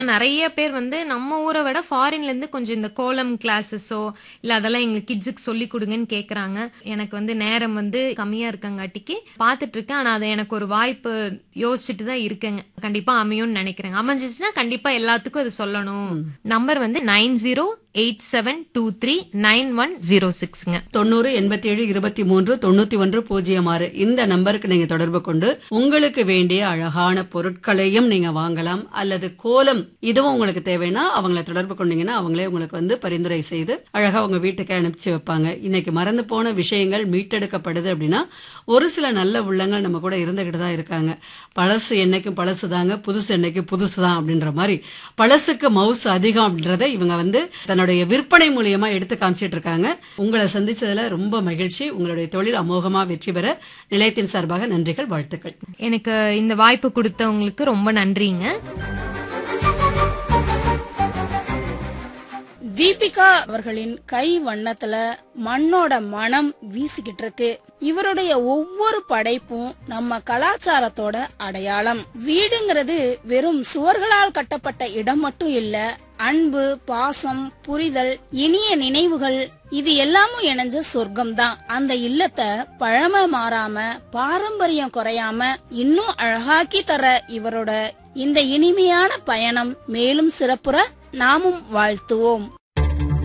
நிறைய பேர் வந்து நம்ம ஊரை விட ஃபாரின்ல இருந்து கொஞ்சம் இந்த கோலம் கிளாஸஸோ இல்ல அதெல்லாம் எங்க கிட்ஸுக்கு சொல்லி கொடுங்கன்னு கேக்குறாங்க எனக்கு வந்து நேரம் வந்து கம்மியா இருக்கங்காட்டிக்கு பாத்துட்டு இருக்கேன் ஆனா அது எனக்கு ஒரு வாய்ப்பு யோசிச்சுட்டு தான் இருக்கேங்க கண்டிப்பா அமையும்னு நினைக்கிறேன் அமைஞ்சிச்சுன்னா கண்டிப்பா எல்லாத்துக்கும் அது சொல்லணும் நம்பர் வந்து nine zero eight seven two three nine one zero சிக்ஸ்ங்க தொண்ணூறு எண்பத்தி ஏழு இருபத்தி மூன்று தொண்ணூத்தி ஒன்று பூஜ்ஜியம் ஆறு இந்த நம்பருக்கு நீங்க தொடர்பு கொண்டு உங்களுக்கு வேண்டிய அழகான பொருட்களையும் நீங்க வாங்கலாம் அல்லது கோலம் இதுவும் உங்களுக்கு தேவைன்னா அவங்கள தொடர்பு கொண்டீங்கன்னா அவங்களே உங்களுக்கு வந்து பரிந்துரை செய்து அழகா உங்க வீட்டுக்கு அனுப்பிச்சு வைப்பாங்க இன்னைக்கு மறந்து போன விஷயங்கள் மீட்டெடுக்கப்படுது அப்படின்னா ஒரு சில நல்ல உள்ளங்கள் நம்ம கூட இருந்துகிட்டு தான் இருக்காங்க பழசு என்னைக்கும் பழசு தாங்க புதுசு என்னைக்கும் புதுசு தான் அப்படின்ற மாதிரி பழசுக்கு மவுசு அதிகம் அப்படின்றத இவங்க வந்து தன்னுடைய விற்பனை மூலியமா எடுத்து காமிச்சிட்டு இருக்காங்க உங்களை சந்திச்சதுல ரொம்ப மகிழ்ச்சி உங்களுடைய தொழில் அமோகமா வெற்றி பெற நிலையத்தின் சார்பாக நன்றிகள் வாழ்த்துக்கள் எனக்கு இந்த வாய்ப்பு கொடுத்தவங்களுக்கு ரொம்ப நன்றிங்க தீபிகா அவர்களின் கை வண்ணத்துல மண்ணோட மனம் வீசிக்கிட்டு இருக்கு இவருடைய ஒவ்வொரு படைப்பும் நம்ம கலாச்சாரத்தோட அடையாளம் வீடுங்கிறது வெறும் சுவர்களால் கட்டப்பட்ட இடம் மட்டும் இல்ல அன்பு பாசம் புரிதல் இனிய நினைவுகள் இது எல்லாமும் இணைஞ்ச சொர்க்கம் தான் அந்த இல்லத்தை பழமை மாறாம பாரம்பரியம் குறையாம இன்னும் அழகாக்கி தர இவரோட இந்த இனிமையான பயணம் மேலும் சிறப்புற நாமும் வாழ்த்துவோம்